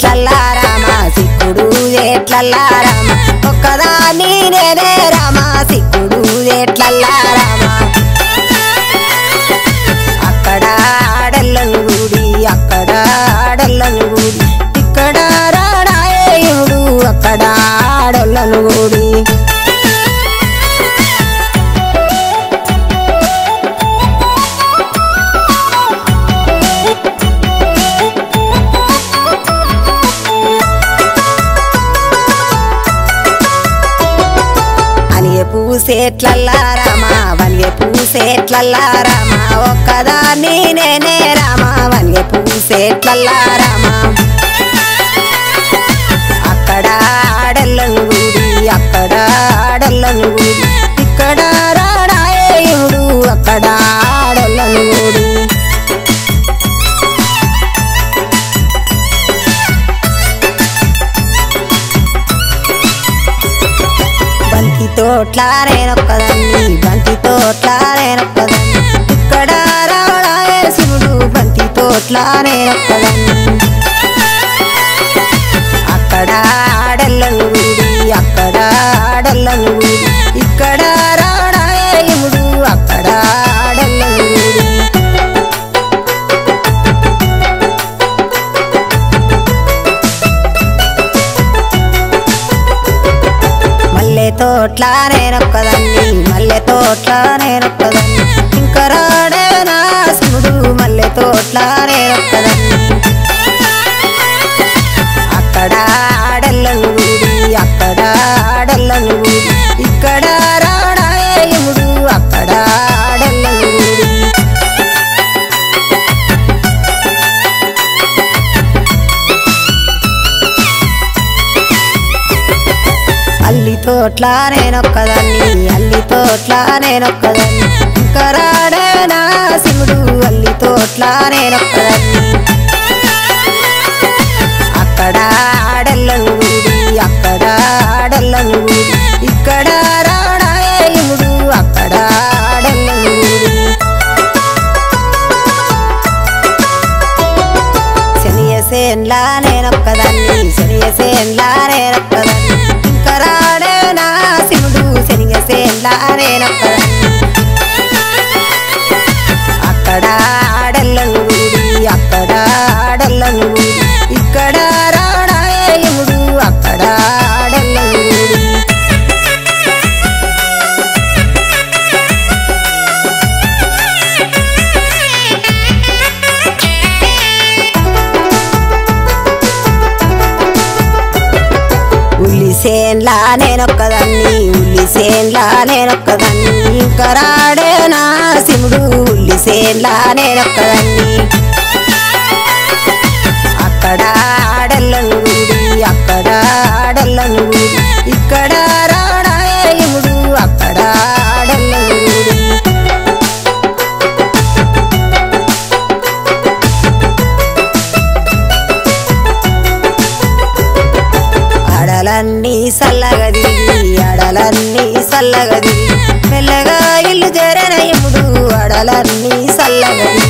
ఎట్లల్లా రామ సిక్కుడు ఎట్లల్లా రామ ఒక్కదాన్ని నేనే రామ సిక్కుడు ఎట్లల్లా రామ అక్కడ ఆడల్లను గుడి అక్కడ ఆడల్లను గుడి ఇక్కడ రాడాయుడు అక్కడ ఆడోళ్ళను గుడి అనియ పూసేట్లల్లా రామ వనియ పూసేట్లల్లా రామ ఒక్కదాన్ని నేనే రామ వనియ పూసేట్లల్లా రామ అక్కడ ఆడల్లను గుడి అక్కడ ఆడల్లను గుడి ఇక్కడ రాడాయుడు అక్కడ ఆడోళ్ళను గుడి బంతి తోట్ల నేనొక్కదాన్ని బంతి తోట్ల నేనొక్కదాన్ని ఇక్కడ రావడాయే శివుడు బంతి తోట్ల నేనొక్కదాన్ని అక్కడ ఆడల్లను గుడి అక్కడ ఆడల్లను గుడి ఇక్కడ రావడాయే యముడు అక్కడ ఆడల్లను గుడి మల్లె తోట్ల నేనొక్కదాన్ని మల్లె తోట్ల నేనొక్కదాన్ని ఇంకా రాడే నా శివుడు మల్లె తోట్ల నేనొక్కదాన్ని అక్కడ ఆడల్లను గుడి అక్కడ ఆడల్లను గుడి ఇక్కడ రాడాయే యముడు అక్కడ ఆడల్లను గుడి అల్లి తోట్ల నేనొక్కదాన్ని అల్లి తోట్ల నేనొక్కదాన్ని ఇంకా రాడే నా శివుడు అల్లి తోట్ల నేనొక్కదాన్ని అక్కడ ఆడల్లను గుడి అక్కడ ఆడల్లను గుడి ఇక్కడ రాడాయే యముడు అక్కడ ఆడల్లను గుడి శనియ సేన్లా నేనొక్కదాన్ని శనియ సేన్లా నేనొక్కదాన్ని ఇంకా రాడే నా శివుడు శనియ సేన్లా నేనొక్కదాన్ని అక్కడ ఆడల్లను గుడి అక్కడ ఆడల్లను గుడి ఇక్కడ రాడాయే యముడు అక్కడ ఆడల్లను గుడి ఉల్లి సేన్లా నేనొక్కదాన్ని ఉల్లి సేన్లా నేనొక్కదాన్ని ఇంకా రాడే నా శివుడు ఉల్లి సేన్లా నేనొక్కదాన్ని అక్కడ ఆడల్లను గుడి అక్కడ ఆడల్లను గుడి ఇక్కడ రాడాయే యముడు అక్కడ ఆడల్లను గుడి అడలన్నీ సల్లగది అడలన్నీ సల్లగది మెల్లగా ఇల్లు జరనయముడు అడలన్నీ సల్లగది